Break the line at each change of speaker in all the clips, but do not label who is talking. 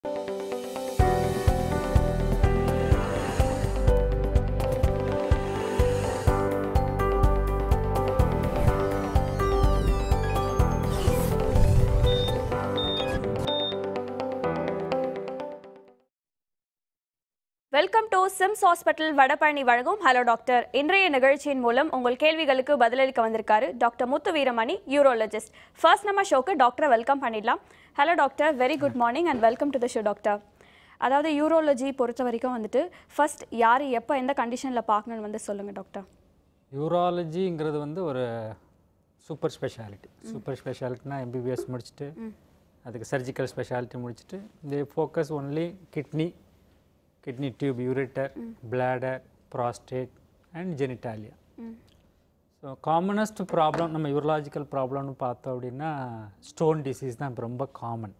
Welcome to SIMS hospital Vadapalani வழங்கும் hello doctor இன்றைய நிகழ்ச்சியின் மூலம் உங்கள் கேள்விகளுக்கு பதிலளிக்க வந்திருக்காரு doctor Muthu Veeramani urologist first நம்ம ஷோக்கு டாக்டரை வெல்கம் பண்ணிடலாம் hello doctor very good morning and welcome to the show doctor அதாவது யூரோலஜி பொறுத்த வரைக்கும் வந்துட்டு ஃபர்ஸ்ட் யார் எப்போ எந்த கண்டிஷனில் பார்க்கணும்னு வந்து சொல்லுங்கள் டாக்டர்
யூராலஜிங்கிறது வந்து ஒரு சூப்பர் ஸ்பெஷாலிட்டி சூப்பர் ஸ்பெஷாலிட்டினா எம்பிபிஎஸ் முடிச்சுட்டு அதுக்கு சர்ஜிக்கல் ஸ்பெஷாலிட்டி முடிச்சுட்டு they focus only kidney kidney tube ureter bladder prostate and genitalia so commonest problem நம்ம யூரலாஜிக்கல் ப்ராப்ளம்னு பார்த்தோம் அப்படின்னா ஸ்டோன் டிசீஸ் தான் இப்போ ரொம்ப காமன்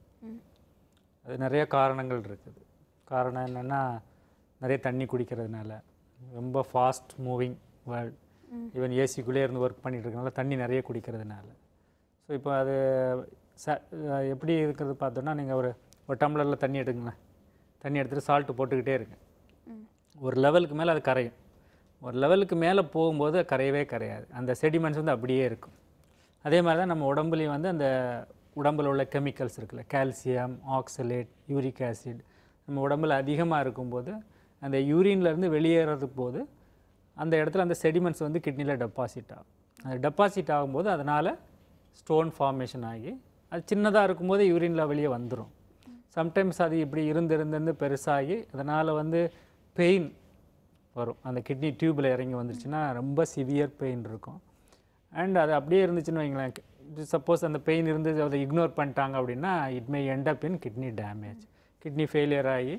அது நிறைய காரணங்கள் இருக்குது காரணம் என்னென்னா நிறைய தண்ணி குடிக்கிறதுனால ரொம்ப ஃபாஸ்ட் மூவிங் வேர்ல்ட் ஈவன் ஏசிக்குள்ளே இருந்து ஒர்க் பண்ணிட்டு இருக்கனால தண்ணி நிறைய குடிக்கிறதுனால ஸோ இப்போ அது ச அஹ் எப்படி இருக்கிறது பார்த்தோன்னா நீங்கள் ஒரு ஒரு டம்ளரில் தண்ணி எடுங்களேன் தண்ணி எடுத்துகிட்டு சால்ட்டு போட்டுக்கிட்டே இருங்க ஒரு லெவலுக்கு மேலே அது கரையும் ஒரு லெவலுக்கு மேலே போகும்போது அது கரையவே கரையாது அந்த செடிமெண்ட்ஸ் வந்து அப்படியே இருக்கும் அதே மாதிரி தான் நம்ம உடம்புலையும் வந்து அந்த உடம்புல உள்ள கெமிக்கல்ஸ் இருக்குல்ல கால்சியம் ஆக்சலேட் யூரிக் ஆசிட் நம்ம உடம்புல அதிகமாக இருக்கும்போது அந்த யூரின்லேருந்து வெளியேறதுக்கு போது அந்த இடத்துல அந்த செடிமெண்ட்ஸ் வந்து கிட்னியில் டெபாசிட் ஆகும் அது டெபாசிட் ஆகும்போது அதனால் ஸ்டோன் ஃபார்மேஷன் ஆகி அது சின்னதாக இருக்கும்போது யூரினில் வெளியே வந்துடும் சம்டைம்ஸ் அது இப்படி இருந்து இருந்து இருந்து பெருசாகி அதனால் வந்து பெயின் வரும் அந்த கிட்னி டியூப்பில் இறங்கி வந்துருச்சுன்னா ரொம்ப சிவியர் பெயின் இருக்கும் அண்ட் அது அப்படியே இருந்துச்சுன்னு வைங்களேன் சப்போஸ் அந்த பெயின் இருந்து அதை இக்னோர் பண்ணிட்டாங்க அப்படின்னா it may end up in kidney damage kidney failure ஆகி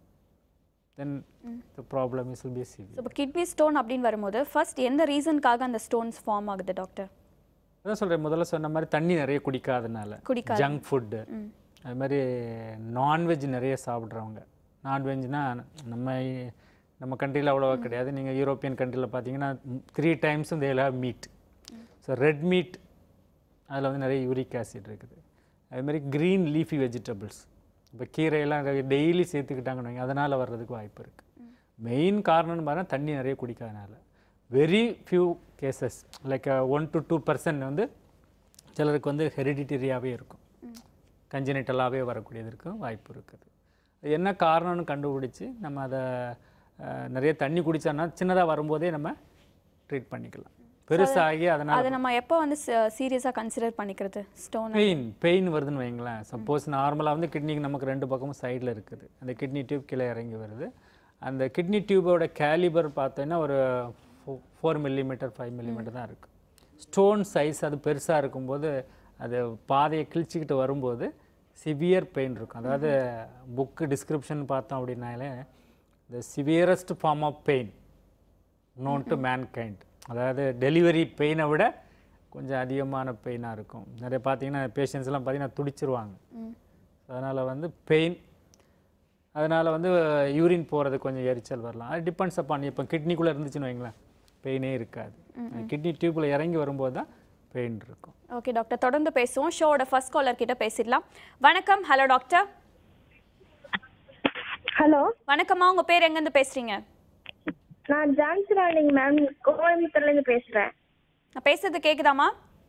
then the problem is will be severe
so இப்போ கிட்னி ஸ்டோன் அப்படின்னு வரும்போது ஃபர்ஸ்ட் எந்த ரீசனுக்காக அந்த ஸ்டோன்ஸ் ஃபார்ம் ஆகுது டாக்டர்
அதான் சொல்கிறேன் முதல்ல சொன்ன மாதிரி தண்ணி நிறைய குடிக்காதனால
குடிக்காத
ஜங்க் ஃபுட்டு அது மாதிரி நான்வெஜ் நிறைய சாப்பிட்றவங்க நான்வெஜ்னா நம்ம நம்ம கண்ட்ரியில் அவ்வளோவா கிடையாது நீங்கள் யூரோப்பியன் கண்ட்ரியில் பார்த்தீங்கன்னா த்ரீ டைம்ஸும் they'll have meat so red meat அதில் வந்து நிறைய யூரிக் ஆசிட் இருக்குது அது மாதிரி க்ரீன் லீஃபி வெஜிடபிள்ஸ் இப்போ கீரையெல்லாம் டெய்லி சேர்த்துக்கிட்டாங்கன்னு வைங்க, அதனால் வர்றதுக்கு வாய்ப்பு இருக்குது மெயின் காரணம்னு பார்த்தா தண்ணி நிறைய குடிக்காதனால very few cases like one to two percent வந்து சிலருக்கு வந்து ஹெரிடிட்டரியாகவே இருக்கும் கஞ்சனிட்டலாகவே வரக்கூடியது இருக்கும் வாய்ப்பு இருக்குது அது என்ன காரணம்னு கண்டுபிடிச்சி நம்ம அதை அஹ், நிறைய தண்ணி குடித்தோன்னா சின்னதாக வரும்போதே நம்ம ட்ரீட் பண்ணிக்கலாம் பெருசாகி அதனால்
அதை நம்ம எப்போ வந்து சீரியஸாக கன்சிடர் பண்ணிக்கிறது ஸ்டோன்
பெயின் பெயின் வருதுன்னு வைங்களேன் சப்போஸ் நார்மலாக வந்து கிட்னிக்கு நமக்கு ரெண்டு பக்கமும் சைடில் இருக்குது அந்த கிட்னி டியூப் கீழே இறங்கி வருது அந்த கிட்னி டியூபோட கேலிபர் பார்த்தோன்னா ஒரு ஃபோர் மில்லிமீட்டர் ஃபைவ் மில்லிமீட்டர் தான் இருக்குது ஸ்டோன் சைஸ் அது பெருசாக இருக்கும்போது அது பாதையை கிழிச்சிக்கிட்டு வரும்போது சிவியர் பெயின் இருக்கும் அதாவது புக்கு டிஸ்கிரிப்ஷன் பார்த்தோம் அப்படின்னாலே the severest form of pain known to mankind அதாவது டெலிவரி பெயினை விட கொஞ்சம் அதிகமான பெயினாக இருக்கும் நிறைய பார்த்தீங்கன்னா பேஷண்ட்ஸ்லாம் பார்த்தீங்கன்னா துடிச்சிருவாங்க அதனால் வந்து பெயின் அதனால் வந்து யூரின் போகிறது கொஞ்சம் எரிச்சல் வரலாம் அது டிபெண்ட்ஸ் அப்பான் இப்போ கிட்னிக்குள்ளே இருந்துச்சுன்னு வைங்களேன் பெயினே இருக்காது கிட்னி டியூப்பில் இறங்கி வரும்போது தான் பெயின் இருக்கும்
ஓகே டாக்டர் தொடர்ந்து பேசுவோம் ஷோவோட ஃபர்ஸ்ட் காலர் கிட்ட பேசிடலாம் வணக்கம் ஹலோ டாக்டர்
ஹலோ
வணக்கம்மா உங்க பேர் எங்கேருந்து பேசுறீங்க
நான் ஜான்சி ராணிங்க மேம் கோயம்புத்தூர்லேருந்து பேசுகிறேன்
நான் பேசுறது கேக்குதாம்மா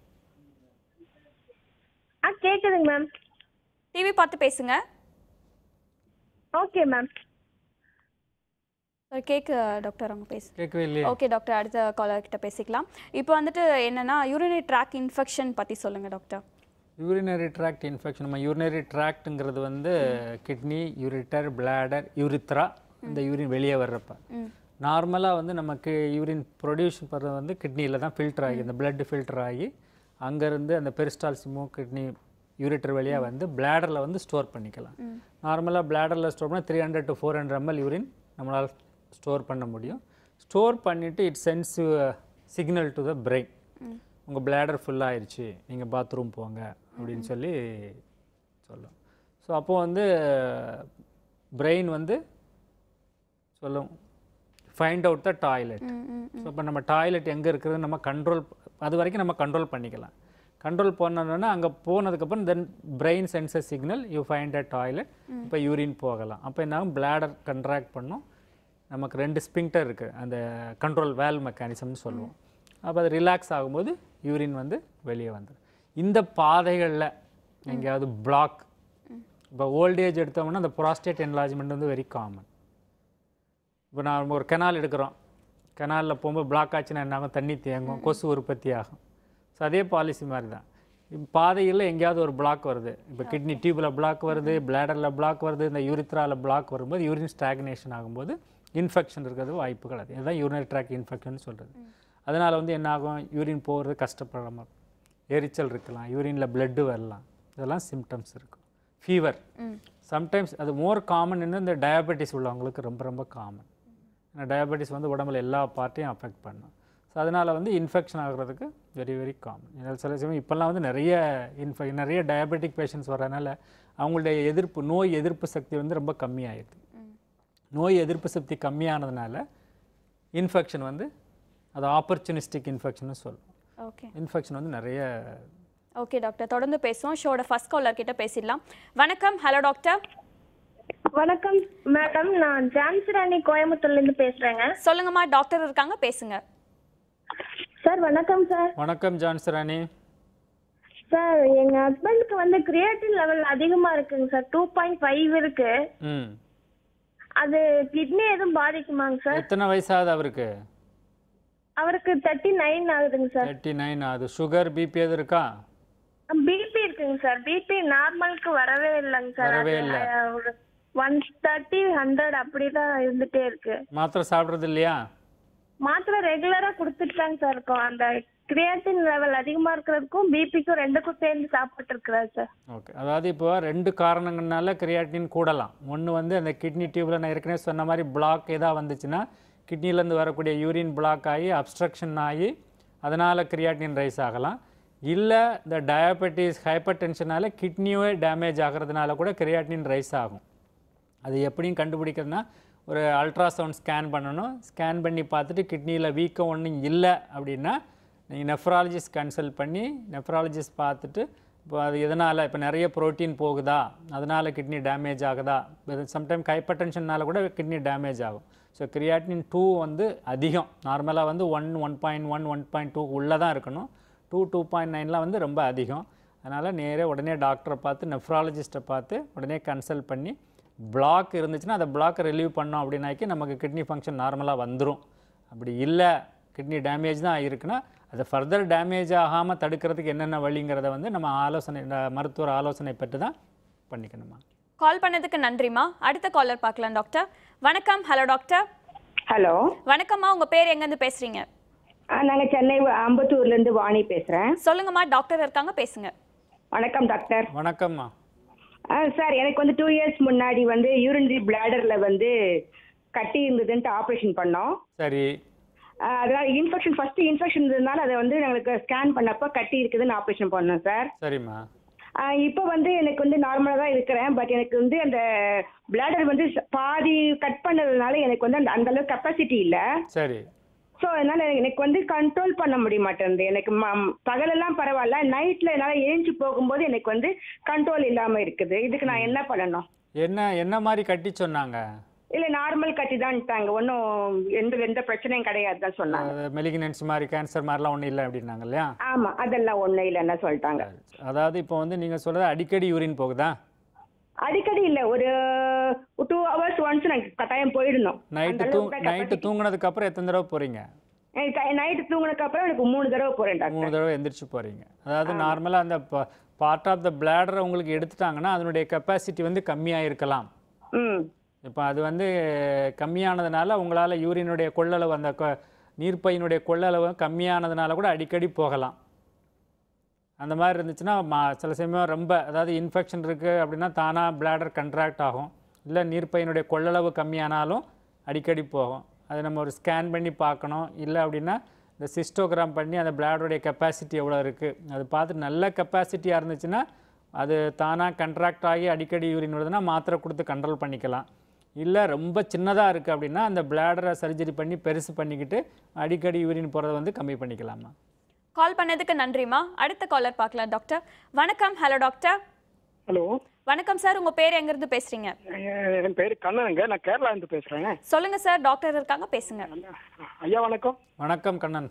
ஆ கேட்குதுங்க மேம்
டிவி பார்த்து பேசுங்க
ஓகே மேம்
கேக்கு டாக்டர் அவங்க பேசு
கேட்கவே இல்லையே
ஓகே டாக்டர் அடுத்த காலர் கிட்ட பேசிக்கலாம் இப்போ வந்துட்டு என்னன்னா யூரினரி ட்ராக் இன்ஃபெக்ஷன் பத்தி சொல்லுங்க டாக்டர்
யூரினரி ட்ராக்ட் இன்ஃபெக்ஷன் நம்ம யூரினரி ட்ராக்ட்டுங்கிறது வந்து கிட்னி யூரிட்டர் பிளாடர் யூரித்ரா இந்த யூரின் வெளியே வர்றப்ப நார்மலாக வந்து நமக்கு யூரின் ப்ரொடியூஸ் பண்ணுறது வந்து கிட்னியில் தான் ஃபில்டர் ஆகி இந்த blood ஃபில்டர் ஆகி அங்கேருந்து அந்த பெரிஸ்டால்சிமோ கிட்னி யூரிட்டர் வழியாக வந்து பிளாடரில் வந்து ஸ்டோர் பண்ணிக்கலாம் நார்மலாக பிளாடரில் ஸ்டோர் பண்ணால் three hundred to four hundred ml urine நம்மளால் ஸ்டோர் பண்ண முடியும் ஸ்டோர் பண்ணிவிட்டு it sense signal to the brain உங்கள் bladder full ஆயிருச்சு நீங்கள் பாத்ரூம் போங்க அப்படின்னு சொல்லி சொல்லும் ஸோ அப்போ வந்து பிரெயின் வந்து சொல்லும் find out the toilet so இப்போ நம்ம டாய்லெட் எங்கே இருக்கிறது நம்ம கண்ட்ரோல் அது வரைக்கும் நம்ம கண்ட்ரோல் பண்ணிக்கலாம் கண்ட்ரோல் பண்ணணுன்னா அங்கே போனதுக்கப்புறம் then brain sensor signal you find a toilet இப்போ யூரின் போகலாம் அப்போ என்ன ஆகும் பிளாடர் கண்ட்ராக்ட் பண்ணும் நமக்கு ரெண்டு ஸ்பிங்டர் இருக்குது அந்த கண்ட்ரோல் வேல் மெக்கானிசம்னு சொல்லுவோம் அப்போ அது ரிலாக்ஸ் ஆகும்போது யூரின் வந்து வெளியே வந்துடும் இந்த பாதைகளில் எங்கேயாவது பிளாக் இப்போ ஓல்டேஜ் எடுத்தோம்னா அந்த ப்ராஸ்டேட் என்லார்ஜ்மெண்ட் வந்து வெரி காமன் இப்போ நான் ஒரு கெனால் எடுக்கிறோம் கெனாலில் போகும்போது பிளாக் ஆச்சுன்னா என்ன ஆகும் தண்ணி தேங்கும் கொசு உற்பத்தி ஆகும் ஸோ அதே பாலிசி மாதிரி தான் இப்ப பாதையில் எங்கேயாவது ஒரு பிளாக் வருது இப்போ கிட்னி டியூப்பில் பிளாக் வருது பிளாடரில் பிளாக் வருது இந்த யூரித்ராவில் பிளாக் வரும்போது யூரின் ஸ்டாக்னேஷன் ஆகும்போது இன்ஃபெக்ஷன் இருக்கிறது வாய்ப்புகள் அது இதுதான் யூரினரி ட்ராக் இன்ஃபெக்ஷன் சொல்கிறது அதனால் வந்து என்ன ஆகும் யூரின் போகிறது கஷ்டப்படாமல் எரிச்சல் இருக்கலாம் யூரினில் பிளட்டு வரலாம் இதெல்லாம் சிம்டம்ஸ் இருக்கும் ஃபீவர் சம்டைம்ஸ் அது மோர் காமன் இந்த டயபெட்டிஸ் உள்ளவங்களுக்கு ரொம்ப ரொம்ப காமன் ஏன்னா டயபெட்டிஸ் வந்து உடம்புல எல்லா பார்ட்டையும் அஃபெக்ட் பண்ணும் ஸோ அதனால் வந்து இன்ஃபெக்ஷன் ஆகுறதுக்கு வெரி வெரி காமன் ஏன்னா சில சமயம் இப்போல்லாம் வந்து நிறைய இன்ஃபெ நிறைய டயபெட்டிக் பேஷண்ட்ஸ் வரனால அவங்களுடைய எதிர்ப்பு நோய் எதிர்ப்பு சக்தி வந்து ரொம்ப கம்மியாயிடுது நோய் எதிர்ப்பு சக்தி கம்மியானதுனால இன்ஃபெக்ஷன் வந்து அது ஆப்பர்ச்சுனிஸ்டிக் இன்ஃபெக்ஷன் சொல்லுவோம்
ஓகே
இன்ஃபெக்ஷன் வந்து நிறைய
ஓகே டாக்டர் தொடர்ந்து பேசுவோம் ஷோட ஃபர்ஸ்ட் காலர் கிட்ட பேசிடலாம் வணக்கம் ஹலோ டாக்டர்
வணக்கம் மேடம் நான் ஜான்சி ராணி கோயம்புத்தூர்ல இருந்து பேசுறேங்க
சொல்லுங்கம்மா டாக்டர் இருக்காங்க பேசுங்க
சார் வணக்கம் சார்
வணக்கம் ஜான்சராணி
சார் எங்க ஹஸ்பண்டுக்கு வந்து கிரியேட்டின் லெவல் அதிகமா இருக்குங்க சார் டூ பாயிண்ட் ஃபைவ் இருக்கு
ம்
அது கிட்னி எதுவும் பாதிக்குமாங்க சார்
எத்தனை வயசாகுது அவருக்கு
அவருக்கு தேர்ட்டி நைன் ஆகுதுங்க சார்
தேர்ட்டி நைன் ஆகுது சுகர் பிபி எது இருக்கா
பிபி இருக்குங்க சார் பிபி நார்மலுக்கு வரவே இல்லைங்க சார்
வரவே இல்ல.
ஒரு ஒன் தேர்ட்டி ஹண்ட்ரட் அப்படிதான் இருந்துட்டே இருக்கு
மாத்திரை சாப்பிட்றது இல்லையா
மாத்திரை ரெகுலரா கொடுத்துட்டு தாங்க சார் இருக்கோம் அந்த கிரியேட்டின் லெவல் அதிகமா இருக்கிறதுக்கும் பிபிக்கும் ரெண்டுக்கும் சேர்ந்து சாப்பிட்டு இருக்கிறாரு சார்
ஓகே அதாவது இப்போ ரெண்டு காரணங்கள்னால கிரியாட்டின் கூடலாம் ஒன்று வந்து அந்த கிட்னி டியூப்ல நான் ஏற்கனவே சொன்ன மாதிரி பிளாக் ஏதாவது வந்துச்சுன்னா கிட்னிலேருந்து வரக்கூடிய யூரின் பிளாக் ஆகி அப்ஸ்ட்ரக்ஷன் ஆகி அதனால் கிரியாட்டின் ரைஸ் ஆகலாம் இல்லை இந்த டயபெட்டிஸ் ஹைப்பர் டென்ஷனால் கிட்னியே டேமேஜ் ஆகிறதுனால கூட கிரியாட்டின் ரைஸ் ஆகும் அது எப்படியும் கண்டுபிடிக்கிறதுனா ஒரு அல்ட்ராசவுண்ட் ஸ்கேன் பண்ணணும் ஸ்கேன் பண்ணி பார்த்துட்டு கிட்னியில் வீக்கம் ஒன்றும் இல்லை அப்படின்னா நீங்கள் நெஃப்ராலஜிஸ்ட் கன்சல்ட் பண்ணி நெஃப்ராலஜிஸ்ட் பார்த்துட்டு இப்போ அது எதனால் இப்போ நிறைய புரோட்டீன் போகுதா அதனால் கிட்னி டேமேஜ் ஆகுதா சம்டைம் ஹைப்பர் டென்ஷன்னால கூட கிட்னி டேமேஜ் ஆகும் ஸோ கிரியாட்டின் டூ வந்து அதிகம் நார்மலாக வந்து one one point one one point two உள்ளே தான் இருக்கணும் டூ டூ பாயிண்ட் நைன்லாம் வந்து ரொம்ப அதிகம் அதனால் நேரே உடனே டாக்டரை பார்த்து நெஃப்ராலஜிஸ்ட்டை பார்த்து உடனே கன்சல்ட் பண்ணி பிளாக் இருந்துச்சுன்னா அந்த பிளாக்கை ரிலீவ் பண்ணோம் அப்படின்னாக்கி நமக்கு கிட்னி ஃபங்க்ஷன் நார்மலாக வந்துடும் அப்படி இல்லை கிட்னி டேமேஜ் தான் ஆகிருக்குன்னா அதை ஃபர்தர் டேமேஜ் ஆகாமல் தடுக்கிறதுக்கு என்னென்ன வழிங்கிறத வந்து நம்ம ஆலோசனை இந்த மருத்துவர் ஆலோசனை பெற்று தான் பண்ணிக்கணுமா
கால் பண்ணதுக்கு நன்றிம்மா அடுத்த காலர் பார்க்கலாம் டாக்டர் வணக்கம் ஹலோ டாக்டர்
ஹலோ
வணக்கம்மா உங்க பேர் எங்கேருந்து பேசுறீங்க
நாங்கள் சென்னை அம்பத்தூர்லேருந்து வாணி பேசுகிறேன்
சொல்லுங்கம்மா டாக்டர் இருக்காங்க பேசுங்க
வணக்கம் டாக்டர்
வணக்கம்மா
ஆ சார் எனக்கு வந்து டூ இயர்ஸ் முன்னாடி வந்து யூரினரி பிளாடரில் வந்து கட்டி இருந்ததுன்ட்டு ஆப்ரேஷன் பண்ணோம்
சரி
ஆ, அதனால இன்ஃபெக்ஷன் ஃபர்ஸ்ட் இன்ஃபெக்ஷன் இருந்ததுனால அதை வந்து எங்களுக்கு ஸ்கேன் பண்ணப்போ கட்டி இருக்குதுன்னு ஆப்ரேஷன் பண்ணோம் சார்
சரிம்மா
இப்போ வந்து எனக்கு வந்து நார்மலாக தான் இருக்கிறேன் பட் எனக்கு வந்து அந்த பிளாடர் வந்து ச- பாதி கட் பண்ணதுனால எனக்கு வந்து அந்த அந்த அளவுக்கு கெப்பாசிட்டி இல்லை
சரி
ஸோ அதனால எனக்கு வந்து கண்ட்ரோல் பண்ண முடிய மாட்டேங்குது எனக்கு ம- பகலெல்லாம் பரவாயில்ல நைட்ல என்னால் எழுந்து போகும்போது எனக்கு வந்து கண்ட்ரோல் இல்லாம இருக்குது இதுக்கு நான் என்ன பண்ணணும்
என்ன என்ன மாதிரி கட்டி சொன்னாங்க
இல்ல நார்மல் கட்டி தான்ட்டாங்க ஒன்றும் எந்த எந்த பிரச்சனையும் கிடையாது தான் சொன்னாங்க
மெலிகினன்ஸ் மாதிரி கேன்சர் மாதிரிலாம் ஒன்றும் இல்லை அப்படின்னாங்க இல்லையா
ஆமா அதெல்லாம் ஒண்ணும் இல்லைன்னு சொல்லிட்டாங்க
அதாவது இப்போ வந்து நீங்கள் சொல்கிறது அடிக்கடி யூரின் போகுதா
அடிக்கடி இல்ல ஒரு டூ ஹவர்ஸ் ஒன்ஸ் நாங்க கட்டாயம் போயிடணும்
நைட்டு தூ நைட்டு தூங்குனதுக்கு அப்புறம் எத்தனை தடவை போகிறீங்க
நைட்டு தூங்கினதுக்கு அப்புறம் எனக்கு மூணு தடவை போறேன் டாக்டர்
மூணு தடவை எந்திரிச்சு போகிறீங்க அதாவது நார்மலாக அந்த பார்ட் ஆஃப் த பிளாடரை உங்களுக்கு எடுத்துட்டாங்கன்னா அதனுடைய கெப்பாசிட்டி வந்து கம்மியாக இருக்கலாம்
ம்
இப்போ அது வந்து கம்மியானதுனால உங்களால் யூரினுடைய கொள்ளளவு அந்த கொ- நீர்ப்பையினுடைய கொள்ளளவு கம்மியானதுனால கூட அடிக்கடி போகலாம் அந்த மாதிரி இருந்துச்சுன்னா மா சில சமயம் ரொம்ப அதாவது இன்ஃபெக்ஷன் இருக்குது அப்படின்னா தானாக பிளாடர் கண்ட்ராக்ட் ஆகும் இல்லை நீர்ப்பையினுடைய கொள்ளளவு கம்மியானாலும் அடிக்கடி போகும் அதை நம்ம ஒரு ஸ்கேன் பண்ணி பார்க்கணும் இல்லை அப்படின்னா இந்த சிஸ்டோகிராம் பண்ணி அந்த பிளாடருடைய கெப்பாசிட்டி எவ்வளோ இருக்குது அது பார்த்து நல்ல கெப்பாசிட்டியாக இருந்துச்சுன்னா அது தானாக கண்ட்ராக்ட் ஆகி அடிக்கடி யூரின் வருதுன்னா மாத்திரை கொடுத்து கண்ட்ரோல் பண்ணிக்கலாம் இல்லை ரொம்ப சின்னதாக இருக்குது அப்படின்னா அந்த பிளாடரை சர்ஜரி பண்ணி பெருசு பண்ணிக்கிட்டு அடிக்கடி யூரின் போகிறத வந்து கம்மி பண்ணிக்கலாமா
கால் பண்ணதுக்கு நன்றிம்மா அடுத்த காலர் பார்க்கலாம் டாக்டர் வணக்கம் ஹலோ டாக்டர்
ஹலோ
வணக்கம் சார் உங்க பேர் எங்கிருந்து பேசுறீங்க
என் பேர் கண்ணனுங்க நான் கேரளா இருந்து பேசுறேன்
சொல்லுங்க சார் டாக்டர் இருக்காங்க பேசுங்க
ஐயா வணக்கம்
வணக்கம் கண்ணன்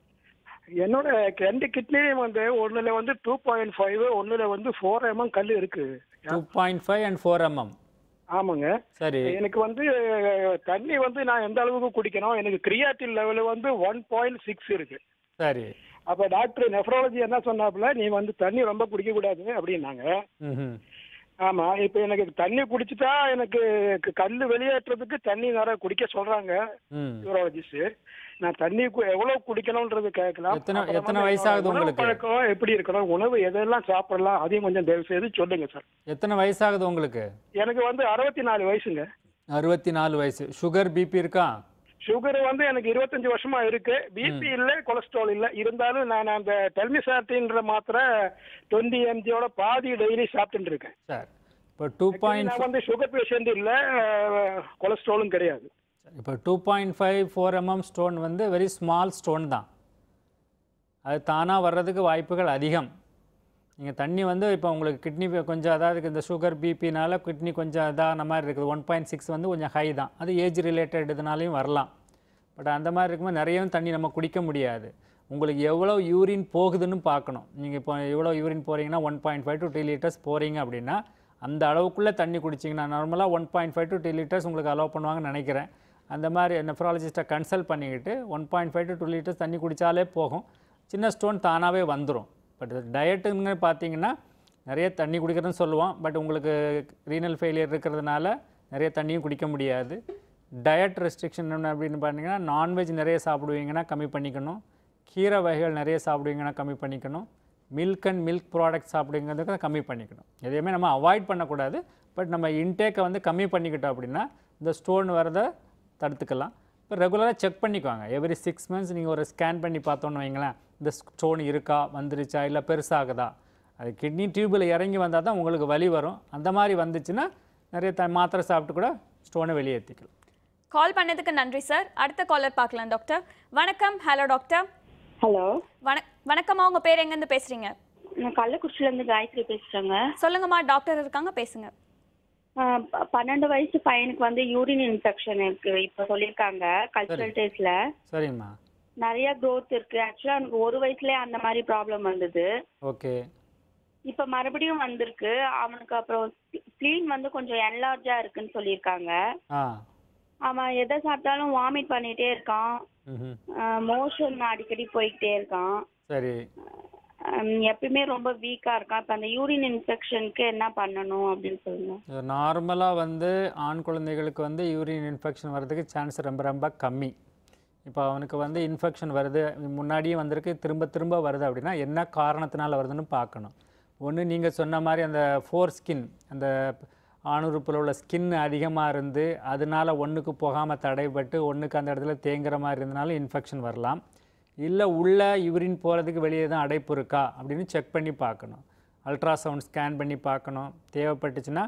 என்னோட ரெண்டு கிட்னிலையும் வந்து ஒண்ணுல வந்து டூ பாயிண்ட் ஃபைவ் ஒண்ணுல வந்து ஃபோர் எம்எம் கல் இருக்கு
two point five and four mm
ஆமாங்க
சரி
எனக்கு வந்து தண்ணி வந்து நான் எந்த அளவுக்கு குடிக்கணும் எனக்கு கிரியாட்டின் லெவல் வந்து ஒன் பாயிண்ட் சிக்ஸ் இருக்கு
சரி
அப்ப டாக்டர் நெஃப்ராலஜி என்ன சொன்னாப்புல நீ வந்து தண்ணி ரொம்ப குடிக்க கூடாது அப்படின்னாங்க
ம்
ஆமா இப்ப எனக்கு தண்ணி குடிச்சிட்டா எனக்கு க- கல்லு வெளியேற்றுறதுக்கு தண்ணி நிறைய குடிக்க சொல்றாங்க
ம்
யூரோலஜிஸ்ட் நான் தண்ணி கு- எவ்வளவு குடிக்கணும்ன்றது கேட்கலாம்
எத்தனை-
அப்புறம்
எத்தனை
வந்து
வயசாகுது
உணவு
உங்களுக்கு?
பழக்கம் எப்படி இருக்கணும் உணவு எதெல்லாம் சாப்பிடலாம் அதையும் கொஞ்சம் தயவு செய்து சொல்லுங்க சார்
எத்தனை வயசாகுது உங்களுக்கு
எனக்கு வந்து அறுபத்தி நாலு வயசுங்க
அறுபத்தி நாலு வயசு சுகர் பிபி இருக்கா
சுகர் வந்து எனக்கு இருபத்தஞ்சு வருஷமா இருக்கு பிபி இல்ல கொலஸ்ட்ரால் இல்ல இருந்தாலும் நான் அந்த டெல்மிசாட்டின்ற மாத்திரை டுவெண்ட்டி எம்ஜியோட பாதி டெய்லி சாப்பிட்டுட்டு இருக்கேன்
சார் இப்போ டூ பாயிண்ட்
நான் வந்து சுகர் பேஷண்ட் இல்ல கொலஸ்ட்ராலும் கிடையாது
இப்போ two point five four mm stone வந்து வெரி ஸ்மால் ஸ்டோன் தான் அது தானாக வர்றதுக்கு வாய்ப்புகள் அதிகம் நீங்கள் தண்ணி வந்து இப்போ உங்களுக்கு கிட்னி கொஞ்சம் அதாவது இந்த சுகர் பிபினால கிட்னி கொஞ்சம் இதான மாதிரி இருக்குது ஒன் பாயிண்ட் சிக்ஸ் வந்து கொஞ்சம் ஹை தான் அது ஏஜ் ரிலேட்டட் இதனாலையும் வரலாம் பட் அந்த மாதிரி இருக்கும்போது நிறையவும் தண்ணி நம்ம குடிக்க முடியாது உங்களுக்கு எவ்வளோ யூரின் போகுதுன்னு பார்க்கணும் நீங்கள் இப்போ எவ்வளோ யூரின் போகிறீங்கன்னா one point five to two litres போகிறீங்க அப்படின்னா அந்த அளவுக்குள்ளே தண்ணி குடிச்சிங்கன்னா நார்மலாக one point five to two litres உங்களுக்கு அலோவ் பண்ணுவாங்கன்னு நினைக்கிறேன் அந்த மாதிரி நெஃப்ராலஜிஸ்ட்டை கன்சல்ட் பண்ணிக்கிட்டு one point five to two litres தண்ணி குடித்தாலே போகும் சின்ன ஸ்டோன் தானாகவே வந்துடும் பட் டயட்டுன்னு பார்த்தீங்கன்னா நிறைய தண்ணி குடிக்கிறதுன்னு சொல்லுவோம் பட் உங்களுக்கு ரீனல் ஃபெயிலியர் இருக்கிறதுனால நிறைய தண்ணியும் குடிக்க முடியாது டயட் ரெஸ்ட்ரிக்ஷன் என்ன அப்படின்னு பார்த்தீங்கன்னா நான்வெஜ் நிறைய சாப்பிடுவீங்கன்னா கம்மி பண்ணிக்கணும் கீரை வகைகள் நிறைய சாப்பிடுவீங்கன்னா கம்மி பண்ணிக்கணும் மில்க் அண்ட் மில்க் ப்ராடக்ட் சாப்பிடுங்கிறதுக்கு கம்மி பண்ணிக்கணும் எதையுமே நம்ம அவாய்ட் பண்ணக்கூடாது பட் நம்ம இன்டேக்கை வந்து கம்மி பண்ணிக்கிட்டோம் அப்படின்னா இந்த ஸ்டோன் வரதை தடுத்துக்கலாம் இப்போ ரெகுலராக செக் பண்ணிக்குவாங்க எவ்ரி சிக்ஸ் மந்த்ஸ் நீங்கள் ஒரு ஸ்கேன் பண்ணி பார்த்தோன்னு வைங்களேன் இந்த ஸ்டோன் இருக்கா வந்துருச்சா இல்லை பெருசாகுதா அது கிட்னி டியூப்பில் இறங்கி வந்தால் தான் உங்களுக்கு வலி வரும் அந்த மாதிரி வந்துச்சுன்னா நிறைய த மாத்திரை சாப்பிட்டு கூட ஸ்டோனை வெளியேற்றிக்கலாம்
கால் பண்ணதுக்கு நன்றி சார் அடுத்த காலர் பார்க்கலாம் டாக்டர் வணக்கம் ஹலோ டாக்டர்
ஹலோ
வண வணக்கம்மா உங்க பேர் எங்கேருந்து பேசுறீங்க
நான் கள்ளக்குறிச்சிலேருந்து காயத்ரி பேசுகிறேங்க
சொல்லுங்கம்மா டாக்டர் இருக்காங்க பேசுங்க
பன்னெண்டு வயசு பையனுக்கு வந்து யூரின் இன்ஃபெக்ஷன் இருக்கு இப்போ சொல்லியிருக்காங்க கல்ச்சரல் டேஸ்ல
சரிங்கம்மா
நிறைய growth இருக்கு ஆக்சுவலாக அவனுக்கு ஒரு வயசுலயே அந்த மாதிரி ப்ராப்ளம் வந்தது
ஓகே
இப்போ மறுபடியும் வந்திருக்கு அவனுக்கு அப்புறம் ஸ்ப்ளீன் வந்து கொஞ்சம் என்லார்ஜா இருக்குன்னு சொல்லியிருக்காங்க
ஆ
அவன் எதை சாப்பிட்டாலும் வாமிட் பண்ணிட்டே இருக்கான்
ம்
மோஷன் அடிக்கடி போய்கிட்டே இருக்கான்
சரி
ஹம், எப்பயுமே ரொம்ப வீக்கா இருக்கான் இப்போ அந்த யூரின் இன்ஃபெக்ஷனுக்கு என்ன பண்ணணும் அப்படின்னு சொல்லுங்க
நார்மலாக வந்து ஆண் குழந்தைகளுக்கு வந்து யூரின் இன்ஃபெக்ஷன் வர்றதுக்கு சான்ஸ் ரொம்ப ரொம்ப கம்மி இப்போ அவனுக்கு வந்து இன்ஃபெக்ஷன் வருது முன்னாடியே வந்திருக்கு திரும்ப திரும்ப வருது அப்படின்னா என்ன காரணத்தினால வருதுன்னு பார்க்கணும் ஒன்று நீங்கள் சொன்ன மாதிரி அந்த ஃபோர் ஸ்கின் அந்த ஆணுறுப்பில் உள்ள ஸ்கின் அதிகமாக இருந்து அதனால ஒன்றுக்கு போகாமல் தடைப்பட்டு ஒன்றுக்கு அந்த இடத்துல தேங்குற மாதிரி இருந்தனால இன்ஃபெக்ஷன் வரலாம் இல்லை உள்ள யூரின் போகிறதுக்கு வெளியே தான் அடைப்பு இருக்கா அப்படின்னு செக் பண்ணி பார்க்கணும் அல்ட்ராசவுண்ட் ஸ்கேன் பண்ணி பார்க்கணும் தேவைப்பட்டுச்சுன்னா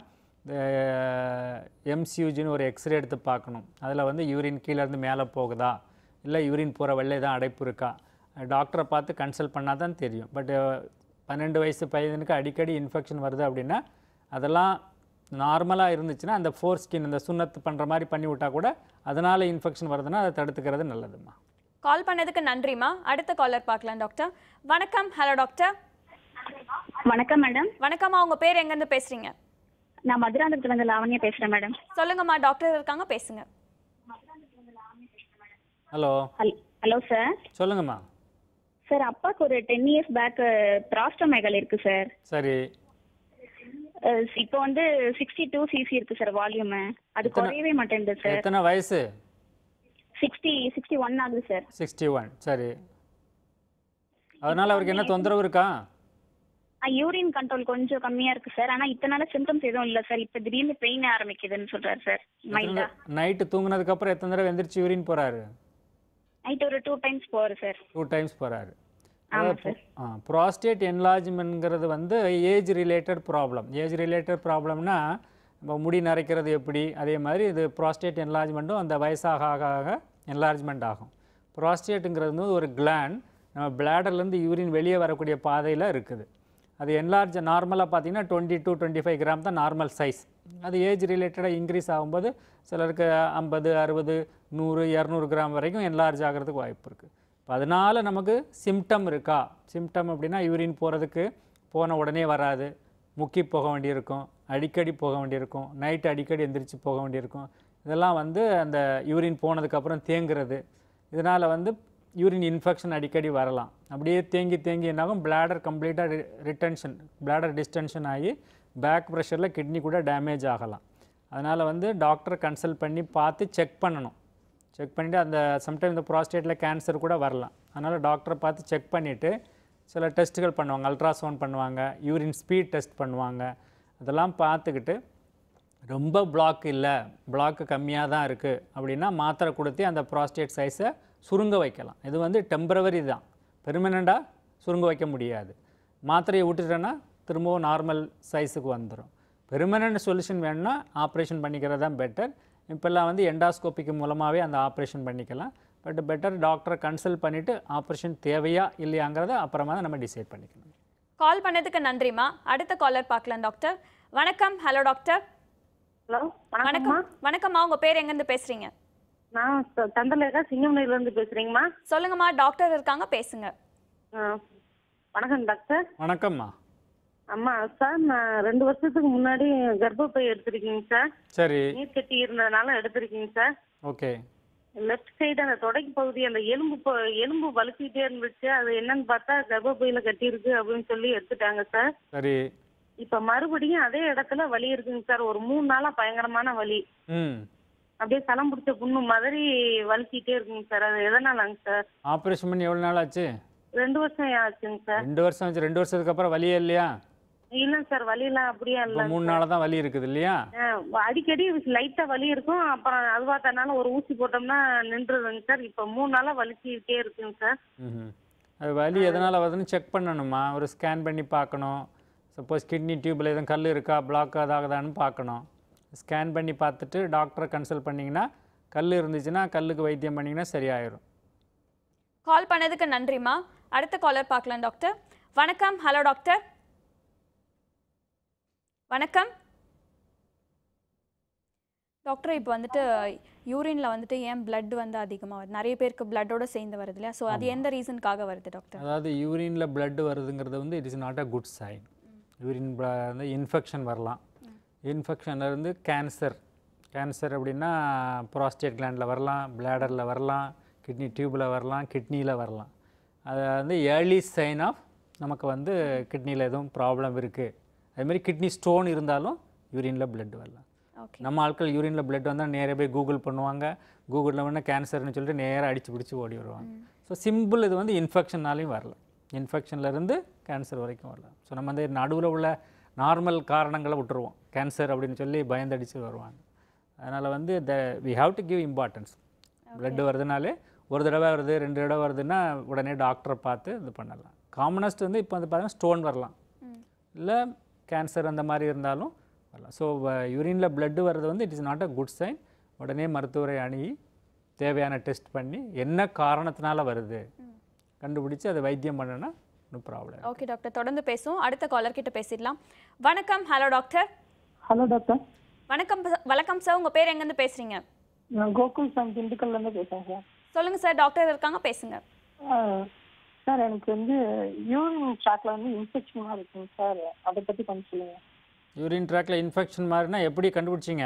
எம்சியூஜின்னு ஒரு எக்ஸ்ரே எடுத்து பார்க்கணும் அதில் வந்து யூரின் கீழேருந்து மேலே போகுதா இல்லை யூரின் போகிற வெளியே தான் அடைப்பு இருக்கா டாக்டரை பார்த்து கன்சல்ட் பண்ணால் தான் தெரியும் பட் பன்னெண்டு வயசு பையனுக்கு அடிக்கடி இன்ஃபெக்ஷன் வருது அப்படின்னா அதெல்லாம் நார்மலாக இருந்துச்சுன்னா அந்த ஃபோர் ஸ்கின் இந்த சுண்ணத்து பண்ணுற மாதிரி பண்ணி விட்டா கூட அதனால் இன்ஃபெக்ஷன் வருதுன்னா அதை தடுத்துக்கிறது நல்லதும்மா
கால் பண்ணதுக்கு நன்றிம்மா அடுத்த காலர் பார்க்கலாம் டாக்டர் வணக்கம் ஹலோ டாக்டர்
வணக்கம் மேடம்
வணக்கம்மா உங்க பேர் எங்கேருந்து பேசுறீங்க
நான் மதுராந்தகத்துலேருந்து லாவண்யா பேசுகிறேன் மேடம்
சொல்லுங்கம்மா டாக்டர் இருக்காங்க பேசுங்க
ஹலோ
ஹலோ சார்
சொல்லுங்கம்மா
சார் அப்பாவுக்கு ஒரு டென் இயர்ஸ் பேக் பிராஸ்டோமேகல் இருக்கு சார்
சரி
இப்போ வந்து சிக்ஸ்டி டூ சிசி இருக்கு சார் வால்யூம் அது
எத்தனை-
குறையவே மாட்டேங்குது சார்
எத்தனை வயசு
சிக்ஸ்டி சிக்ஸ்டி ஒன் ஆகுது சார்
சிக்ஸ்டி ஒன் சரி அதனால் அவருக்கு என்ன தொந்தரவு இருக்கா
யூரின் கண்ட்ரோல் கொஞ்சம் கம்மியா இருக்கு சார் ஆனா இத்தனை நாள் சிம்டம்ஸ் எதுவும் இல்ல சார் இப்போ திடீர்னு பெயின் ஆரம்பிக்குதுன்னு சொல்றாரு சார் மைண்டா
நைட்டு தூங்குனதுக்கப்புறம் எத்தனை தடவை எந்திரிச்சு யூரின் போகிறாரு
நைட் ஒரு டூ டைம்ஸ் போறாரு சார்
டூ டைம்ஸ் போகிறாரு
ஆமா சார்
ப்ராஸ்டேட் என்லார்ஜ்மெண்ட்ங்கிறது வந்து age related problem age related ப்ராப்ளம்னா நம்ம முடி நரைக்கிறது எப்படி அதே மாதிரி இது ப்ராஸ்டேட் என்லார்ஜ்மெண்ட்டும் அந்த வயசாக ஆக ஆக என்லார்ஜ்மெண்ட் ஆகும் ப்ராஸ்டேட்டுங்கிறது வந்து ஒரு கிளாண்ட் நம்ம பிளாடர்லேருந்து யூரின் வெளியே வரக்கூடிய பாதையில் இருக்குது அது என்லார்ஜ் நார்மலாக பார்த்தீங்கன்னா twenty two twenty five gram தான் நார்மல் சைஸ் அது ஏஜ் ரிலேட்டடாக இன்க்ரீஸ் ஆகும்போது சிலருக்கு ஐம்பது அறுபது நூறு இரநூறு கிராம் வரைக்கும் என்லார்ஜ் ஆகிறதுக்கு வாய்ப்பு இருக்குது இப்போ அதனால் நமக்கு சிம்டம் இருக்கா சிம்டம் அப்படின்னா யூரின் போகிறதுக்கு போன உடனே வராது முக்கி போக வேண்டியிருக்கும் அடிக்கடி போக வேண்டியிருக்கும் நைட்டு அடிக்கடி எந்திரிச்சு போக வேண்டியிருக்கும் இதெல்லாம் வந்து அந்த யூரின் போனதுக்கப்புறம் தேங்குறது இதனால் வந்து யூரின் இன்ஃபெக்ஷன் அடிக்கடி வரலாம் அப்படியே தேங்கி தேங்கி என்னாகும் பிளாடர் கம்ப்ளீட்டாக ரிட்டென்ஷன் பிளாடர் டிஸ்டென்ஷன் ஆகி பேக் ப்ரெஷரில் கிட்னி கூட டேமேஜ் ஆகலாம் அதனால் வந்து டாக்டரை கன்சல்ட் பண்ணி பார்த்து செக் பண்ணணும் செக் பண்ணிவிட்டு அந்த சம்டைம் இந்த ப்ராஸ்டேட்டில் கேன்சர் கூட வரலாம் அதனால் டாக்டரை பார்த்து செக் பண்ணிவிட்டு சில டெஸ்ட்டுகள் பண்ணுவாங்க அல்ட்ராசவுண்ட் பண்ணுவாங்க யூரின் ஸ்பீட் டெஸ்ட் பண்ணுவாங்க அதெல்லாம் பார்த்துக்கிட்டு ரொம்ப பிளாக் இல்லை பிளாக்கு கம்மியாக தான் இருக்குது அப்படின்னா மாத்திரை கொடுத்து அந்த ப்ராஸ்டேட் சைஸை சுருங்க வைக்கலாம் இது வந்து டெம்பரவரி தான் பெர்மனண்ட்டாக சுருங்க வைக்க முடியாது மாத்திரையை விட்டுட்டோன்னா திரும்பவும் நார்மல் சைஸுக்கு வந்துடும் பெர்மனண்ட் சொல்யூஷன் வேணும்னா ஆப்ரேஷன் பண்ணிக்கிறது தான் பெட்டர் இப்போல்லாம் வந்து எண்டாஸ்கோப்பிக்கு மூலமாகவே அந்த ஆப்ரேஷன் பண்ணிக்கலாம் பட் பெட்டர் டாக்டரை கன்சல்ட் பண்ணிவிட்டு ஆப்ரேஷன் தேவையா இல்லையாங்கிறத அப்புறமா தான் நம்ம டிசைட் பண்ணிக்கணும்
கால் பண்ணதுக்கு நன்றிம்மா அடுத்த காலர் பார்க்கலாம் டாக்டர் வணக்கம் ஹலோ டாக்டர்
ஹலோ வணக்கம்மா
வணக்கம் வணக்கம்மா உங்க பேர் எங்கேருந்து பேசுறீங்க
நான் ச- சந்திரலேகா சிங்கமணில இருந்து பேசுறேங்கம்மா
சொல்லுங்கம்மா டாக்டர் இருக்காங்க பேசுங்க
ஆ, வணக்கம் டாக்டர்
வணக்கம்மா
அம்மா சார் நான் ரெண்டு வருஷத்துக்கு முன்னாடி கர்ப்பப்பை எடுத்திருக்கீங்க சார்
சரி
நீர் கட்டி இருந்ததுனால எடுத்திருக்கீங்க சார்
ஓகே
லெஃப்ட் சைடு அந்த தொடை பகுதி அந்த எலும்பு ப- எலும்பு வலிச்சுக்கிட்டே இருந்துச்சு அது என்னன்னு பார்த்தா கர்ப்பப்பையில கட்டி இருக்கு அப்படின்னு சொல்லி எடுத்துட்டாங்க சார்
சரி
இப்ப மறுபடியும் அதே இடத்துல வலி இருக்குங்க சார் ஒரு மூணு நாளா பயங்கரமான வலி
ம்
அப்படியே சலம் பிடிச்ச புண்ணு மாதிரி வலிச்சிட்டே இருக்குங்க சார் அது எதனாலங்க சார்
ஆப்ரேஷன் பண்ணி எவ்வளோ நாள் ஆச்சு
ரெண்டு வருஷம் ஆச்சுங்க சார்
ரெண்டு வருஷம் ஆச்சு ரெண்டு வருஷத்துக்கு அப்புறம் வலியே இல்லையா
இல்ல சார் வலியெல்லாம் அப்படியே
இப்போ
இல்ல
மூணு நாளாக தான் வலி இருக்குது இல்லையா
ஆஹ் அடிக்கடி லைட்டா வலி இருக்கும் அப்புறம் அதுவா தன்னால ஒரு ஊசி போட்டோம்னா நின்றுதுங்க சார் இப்ப மூணு நாளா வலிச்சுக்கிட்டே இருக்குங்க சார்
ம்ஹும். அது வலி எதனால் வருதுன்னு செக் பண்ணணுமா ஒரு ஸ்கேன் பண்ணி பார்க்கணும் சப்போஸ் கிட்னி டியூப்பில் எதுவும் கல் இருக்கா பிளாக் ஆகுதான்னு பார்க்கணும் ஸ்கேன் பண்ணி பார்த்துட்டு டாக்டரை கன்சல்ட் பண்ணிங்கன்னா கல் இருந்துச்சுன்னா கல்லுக்கு வைத்தியம் பண்ணிங்கன்னா சரியாயிரும்
கால் பண்ணதுக்கு நன்றிம்மா அடுத்த காலர் பார்க்கலாம் டாக்டர் வணக்கம் ஹலோ டாக்டர் வணக்கம் டாக்டர் இப்போ வந்துட்டு யூரின்ல வந்துட்டு ஏன் blood வந்து அதிகமாக வருது நிறைய பேருக்கு பிளட்டோட சேர்ந்து வருது இல்லையா ஸோ அது எந்த ரீசனுக்காக வருது டாக்டர்
அதாவது யூரினில் blood வருதுங்கிறது வந்து it is not a good sign urine வந்து இன்ஃபெக்ஷன் வரலாம் இன்ஃபெக்ஷன்ல இருந்து கேன்சர் கேன்சர் அப்படின்னா ப்ராஸ்டேட் கிளாண்டில் வரலாம் பிளாடரில் வரலாம் கிட்னி டியூப்பில் வரலாம் கிட்னியில் வரலாம் அது வந்து ஏர்லி சைன் ஆஃப் நமக்கு வந்து கிட்னியில் எதுவும் ப்ராப்ளம் இருக்குது அதுமாதிரி கிட்னி ஸ்டோன் இருந்தாலும் யூரினில் blood வரலாம்
ஓகே
நம்ம ஆட்கள் யூரினில் blood வந்தால் நேராக போய் கூகுள் பண்ணுவாங்க கூகுளில் வேணால் கேன்சர்னு சொல்லிட்டு நேராக அடிச்சு பிடிச்சி ஓடி வருவாங்க ஸோ சிம்பிள் இது வந்து இன்ஃபெக்ஷன்னாலையும் வரலாம் இன்ஃபெக்ஷன்ல இருந்து கேன்சர் வரைக்கும் வரலாம் ஸோ நம்ம அந்த நடுவில் உள்ள நார்மல் காரணங்களை விட்டுருவோம் கேன்சர் அப்படின்னு சொல்லி பயந்தடிச்சு வருவாங்க அதனால் வந்து the we have to give importance blood வருதுனாலே ஒரு தடவை வருது ரெண்டு தடவை வருதுன்னா உடனே டாக்டரை பார்த்து இது பண்ணலாம் காமனஸ்ட் வந்து இப்போ வந்து பார்த்தீங்கன்னா ஸ்டோன் வரலாம் இல்லை கேன்சர் அந்த மாதிரி இருந்தாலும் வரலாம் ஸோ யூரினில் blood வர்றது வந்து it is not a good sign உடனே மருத்துவரை அணுகி தேவையான டெஸ்ட் பண்ணி என்ன காரணத்தினால வருது கண்டுபிடிச்சு அதை வைத்தியம் பண்ணனா ஒன்றும் ப்ராப்ளம்
ஓகே டாக்டர் தொடர்ந்து பேசுவோம் அடுத்த காலர் கிட்ட பேசிடலாம் வணக்கம் ஹலோ டாக்டர்
ஹலோ டாக்டர்
வணக்கம் ப- வணக்கம் சார் உங்க பேர் எங்கேருந்து பேசுறீங்க
நான் கோகுல் சாம் திண்டுக்கல்ல இருந்து பேசுறேன் சார்
சொல்லுங்க சார் டாக்டர் இருக்காங்க பேசுங்க
ஆஹ், சார் எனக்கு வந்து யூரின் ட்ராக்ல வந்து இன்ஃபெக்ஷனா இருக்குங்க சார் அதை பத்தி கொஞ்சம் சொல்லுங்க
யூரின் ட்ராக்ல இன்ஃபெக்ஷன் மாதிரினா எப்படி கண்டுபிடிச்சிங்க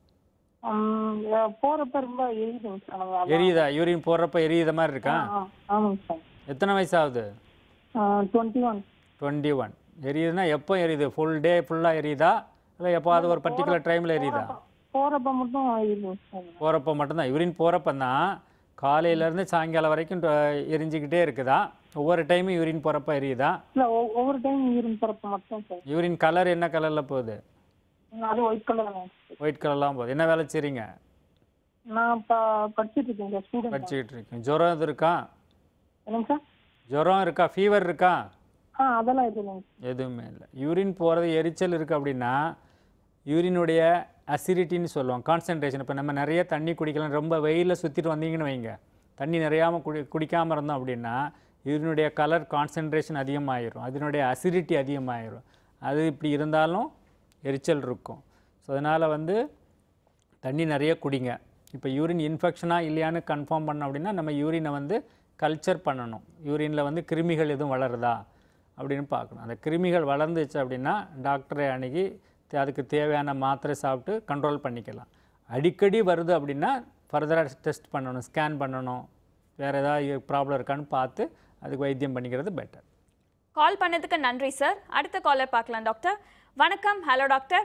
உம், அஹ், போறப்ப ரொம்ப எரியுதுங்க சார் நம்ம அதான்.
எரியுதா யூரின் போடுறப்ப எரியுத மாதிரி இருக்கா
ஆ, ஆமாங்க சார்
எத்தனை வயசு ஆகுது
டுவெண்ட்டி ஒன்
டுவெண்ட்டி ஒன் எரியுதுன்னா எப்போ எரியுது ஃபுல் டே ஃபுல்லாக எரியுதா இல்லை எப்போது ஒரு பர்டிகுலர் டைமில் எரியுதா
போறப்ப மட்டும் எரியுதுங்க சார்
போகிறப்ப மட்டும்தான் யூரின் போகிறப்ப தான் காலையிலேருந்து சாயங்காலம் வரைக்கும் ட- எரிஞ்சுக்கிட்டே இருக்குதா ஒவ்வொரு டைமும் யூரின் போகிறப்ப எரியுதா
இல்ல ஒ- ஒவ்வொரு டைம் யூரின் போறப்ப மட்டும் சார்
யூரின் கலர் என்ன கலரில் போகுது
அது ஒயிட் கலர்
ஒயிட் கலர்லாம் போகுது என்ன வேலை செய்றீங்க
நான் இப்போ படிச்சிட்டு இருக்கேன் சார் ஸ்டூடெண்ட்
படிச்சுக்கிட்டு இருக்கீங்க ஜுரம் எது இருக்கா
என்னங்க சார்
ஜுரம் இருக்கா ஃபீவர் இருக்கா
ஆ அதெல்லாம் எதுவும் இல்லைங்க
எதுவுமே இல்லை யூரின் போகிறது எரிச்சல் இருக்குது அப்படின்னா யூரினுடைய அசிடிட்டின்னு சொல்லுவோம் கான்சன்ட்ரேஷன் இப்போ நம்ம நிறைய தண்ணி குடிக்கலாம் ரொம்ப வெயிலில் சுற்றிட்டு வந்தீங்கன்னு வைங்க தண்ணி நிறையாமல் குடி குடிக்காமல் இருந்தோம் அப்படின்னா இதனுடைய கலர் கான்சன்ட்ரேஷன் அதிகமாயிரும் அதனுடைய அசிடிட்டி அதிகமாயிரும் அது இப்படி இருந்தாலும் எரிச்சல் இருக்கும் ஸோ அதனால் வந்து தண்ணி நிறைய குடிங்க இப்போ யூரின் இன்ஃபெக்ஷனாக இல்லையான்னு கன்ஃபார்ம் பண்ணோம் அப்படின்னா நம்ம யூரினை வந்து கல்ச்சர் பண்ணணும் யூரினில் வந்து கிருமிகள் எதுவும் வளருதா அப்படின்னு பார்க்கணும் அந்த கிருமிகள் வளர்ந்துச்சு அப்படின்னா டாக்டரை அணுகி தே- அதுக்கு தேவையான மாத்திரை சாப்பிட்டு கண்ட்ரோல் பண்ணிக்கலாம் அடிக்கடி வருது அப்படின்னா ஃபர்தராக டெஸ்ட் பண்ணணும் ஸ்கேன் பண்ணணும் வேறு ஏதாவது ப்ராப்ளம் இருக்கான்னு பார்த்து அதுக்கு வைத்தியம் பண்ணிக்கிறது பெட்டர்
கால் பண்ணதுக்கு நன்றி சார் அடுத்த காலர் பார்க்கலாம் டாக்டர் வணக்கம் ஹலோ டாக்டர்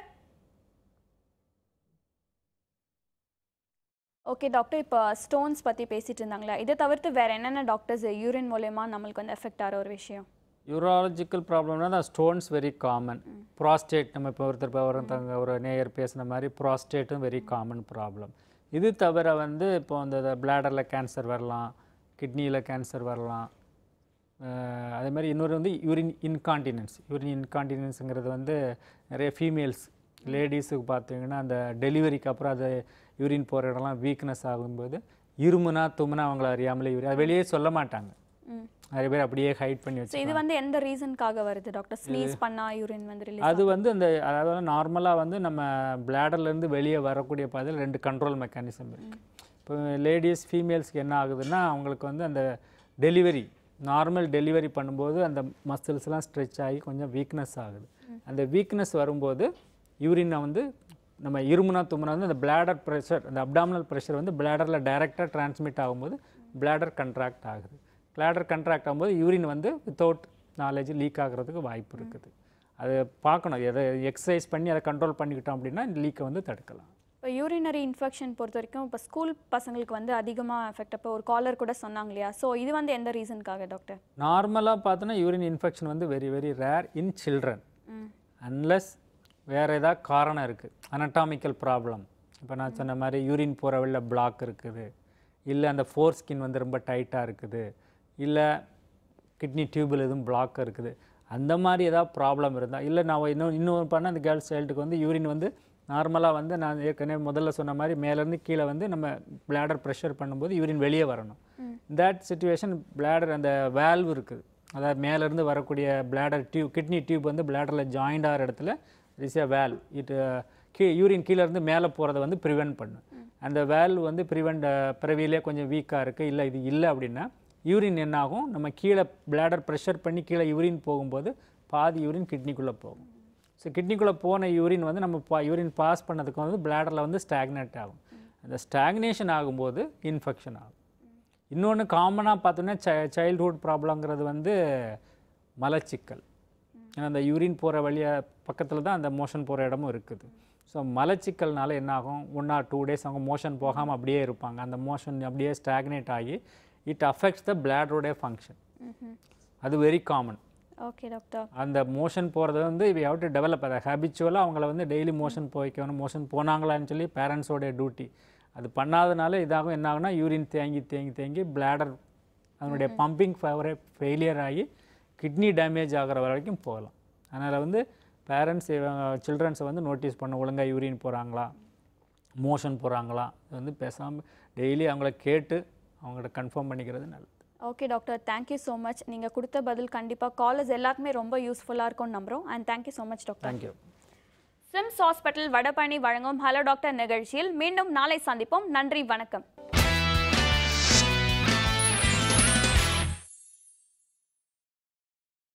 ஓகே டாக்டர் இப்போ ஸ்டோன்ஸ் பற்றி பேசிட்டு இருந்தாங்களா இதை தவிர்த்து வேற என்னென்ன டாக்டர்ஸ் யூரின் மூலயமா நம்மளுக்கு வந்து எஃபெக்ட் ஆகிற ஒரு விஷயம்
யூராலஜிக்கல் ப்ராப்ளம்னா தான் ஸ்டோன்ஸ் வெரி காமன் ப்ராஸ்டேட் நம்ம இப்போ ஒருத்தர் இப்போ ஒருத்தவங்க ஒரு நேயர் பேசின மாதிரி ப்ராஸ்டேட்டும் வெரி காமன் ப்ராப்ளம் இது தவிர வந்து இப்போ அந்த பிளாடரில் கேன்சர் வரலாம் கிட்னியில் கேன்சர் வரலாம் அஹ் அதே மாதிரி இன்னொரு வந்து யூரின் இன்கான்டினன்ஸ் யூரின் இன்கான்டினன்ஸுங்கிறது வந்து நிறைய ஃபீமேல்ஸ் லேடிஸுக்கு பார்த்தீங்கன்னா அந்த டெலிவரிக்கு அப்புறம் அது யூரின் போகிற இடம்லாம் வீக்னஸ் ஆகும்போது இருமுனா தும்முனா அவங்கள அறியாமலே யூரின் அது வெளியே சொல்ல மாட்டாங்க
ம்
நிறைய பேர் அப்படியே ஹைட் பண்ணி
ஸோ
வச்சு
இது வந்து எந்த ரீசனுக்காக வருது டாக்டர் ஸ்னீஸ் பண்ணா யூரின் வந்து ரிலீஸ்
அது வந்து இந்த அதாவது நார்மலாக வந்து நம்ம பிளாடர்லேருந்து வெளியே வரக்கூடிய பாதையில் ரெண்டு கண்ட்ரோல் மெக்கானிசம் இருக்குது இப்போ லேடிஸ் ஃபீமேல்ஸ்க்கு என்ன ஆகுதுன்னா அவங்களுக்கு வந்து அந்த டெலிவரி நார்மல் டெலிவரி பண்ணும்போது அந்த மசில்ஸ்லாம் ஸ்ட்ரெச் ஆகி கொஞ்சம் வீக்னஸ் ஆகுது அந்த வீக்னஸ் வரும்போது யூரினை வந்து நம்ம இருமுனா தும்முனா வந்து அந்த பிளாடர் ப்ரெஷர் அந்த அப்டாமினல் ப்ரெஷர் வந்து பிளாடரில் டைரெக்டாக டிரான்ஸ்மிட் ஆகும்போது பிளாடர் கண்ட்ராக்ட் ஆகுது பிளாடர் கண்ட்ராக்ட் ஆகும்போது யூரின் வந்து வித்தவுட் நாலேஜ் லீக் ஆகிறதுக்கு வாய்ப்பு இருக்குது அது பார்க்கணும் எதை எக்ஸசைஸ் பண்ணி அதை கண்ட்ரோல் பண்ணிக்கிட்டோம் அப்படின்னா லீக்கை வந்து தடுக்கலாம்
இப்போ யூரினரி இன்ஃபெக்ஷன் பொறுத்த வரைக்கும் இப்போ ஸ்கூல் பசங்களுக்கு வந்து அதிகமாக எஃபெக்ட் அப்போ ஒரு காலர் கூட சொன்னாங்க இல்லையா ஸோ இது வந்து எந்த ரீசனுக்காக டாக்டர்
நார்மலாக பார்த்தோன்னா யூரின் இன்ஃபெக்ஷன் வந்து very very rare in children
hmm
unless வேறு ஏதாவது காரணம் இருக்குது anatomical ப்ராப்ளம் இப்போ நான் சொன்ன மாதிரி யூரின் போகிற வழியில் பிளாக் இருக்குது இல்லை அந்த ஃபோர் ஸ்கின் வந்து ரொம்ப டைட்டாக இருக்குது இல்லை கிட்னி டியூபில் எதுவும் பிளாக் இருக்குது அந்த மாதிரி ஏதாவது ப்ராப்ளம் இருந்தால் இல்லை நான் இன்னும் இன்னொரு பண்ண அந்த கேர்ள்ஸ் சைல்டுக்கு வந்து யூரின் வந்து நார்மலாக வந்து நான் ஏற்கனவே முதல்ல சொன்ன மாதிரி மேலேருந்து கீழே வந்து நம்ம பிளாடர் ப்ரெஷர் பண்ணும்போது யூரின் வெளியே வரணும் தட் சுச்சுவேஷன் பிளாடர் அந்த வேல்வ் இருக்குது அதாவது மேலேருந்து வரக்கூடிய பிளாடர் டியூப் கிட்னி டியூப் வந்து பிளாடரில் ஜாயிண்ட் ஆகிற இடத்துல இஸ் எ வேல் இட் கீ யூரின் கீழேருந்து மேலே போகிறத வந்து ப்ரிவென்ட் பண்ணும் அந்த வேல்வ் வந்து ப்ரிவெண்ட் பிறவியிலே கொஞ்சம் வீக்காக இருக்குது இல்லை இது இல்லை அப்படின்னா யூரின் என்னாகும் நம்ம கீழே பிளாடர் ப்ரெஷர் பண்ணி கீழே யூரின் போகும்போது பாதி யூரின் கிட்னிக்குள்ளே போகும் ஸோ கிட்னிக்குள்ளே போன யூரின் வந்து நம்ம பா யூரின் பாஸ் பண்ணதுக்கு வந்து பிளாடரில் வந்து ஸ்டாக்னேட் ஆகும் அந்த ஸ்டாக்னேஷன் ஆகும்போது இன்ஃபெக்ஷன் ஆகும் இன்னொன்று காமனாக பார்த்தோன்னா சை சைல்ட்ஹுட் ப்ராப்ளங்கிறது வந்து மலச்சிக்கல் ஏன்னா அந்த யூரின் போகிற வழியாக பக்கத்தில் தான் அந்த மோஷன் போகிற இடமும் இருக்குது ஸோ மலச்சிக்கல்னால என்ன ஆகும் ஒன் ஆர் டூ டேஸ் அவங்க மோஷன் போகாமல் அப்படியே இருப்பாங்க அந்த மோஷன் அப்படியே ஸ்டாக்னேட் ஆகி இட் அஃபெக்ட்ஸ் த பிளாடோடைய ஃபங்க்ஷன் அது வெரி காமன்
ஓகே டாக்டர்
அந்த மோஷன் போகிறது வந்து வி ஹவ் டு டெவலப் அதை ஹேபிச்சுவலாக அவங்கள வந்து டெய்லி மோஷன் போய்க்கணும் மோஷன் போனாங்களான்னு சொல்லி பேரண்ட்ஸோடைய டியூட்டி அது பண்ணாதனால இதாகும் என்ன ஆகும்னா யூரின் தேங்கி தேங்கி தேங்கி பிளாடர் அதனுடைய பம்பிங் ஃபேவரே ஃபெயிலியர் ஆகி கிட்னி டேமேஜ் ஆகிற வரைக்கும் போகலாம் அதனால் வந்து பேரண்ட்ஸ் சில்ட்ரன்ஸை வந்து நோட்டீஸ் பண்ண ஒழுங்காக யூரின் போகிறாங்களா மோஷன் போகிறாங்களா இது வந்து பேசாமல் டெய்லி அவங்கள கேட்டு அவங்கள்ட்ட கன்ஃபார்ம் பண்ணிக்கிறது நல்லது
okay doctor thank you so much நீங்கள் கொடுத்த பதில் கண்டிப்பாக காலர்ஸ் எல்லாருக்குமே ரொம்ப யூஸ்ஃபுல்லாக இருக்கும்னு நம்புகிறோம் and thank you so much doctor
thank you
SIMS hospital Vadapalani வழங்கும் ஹலோ டாக்டர் நிகழ்ச்சியில் மீண்டும் நாளை சந்திப்போம் நன்றி வணக்கம்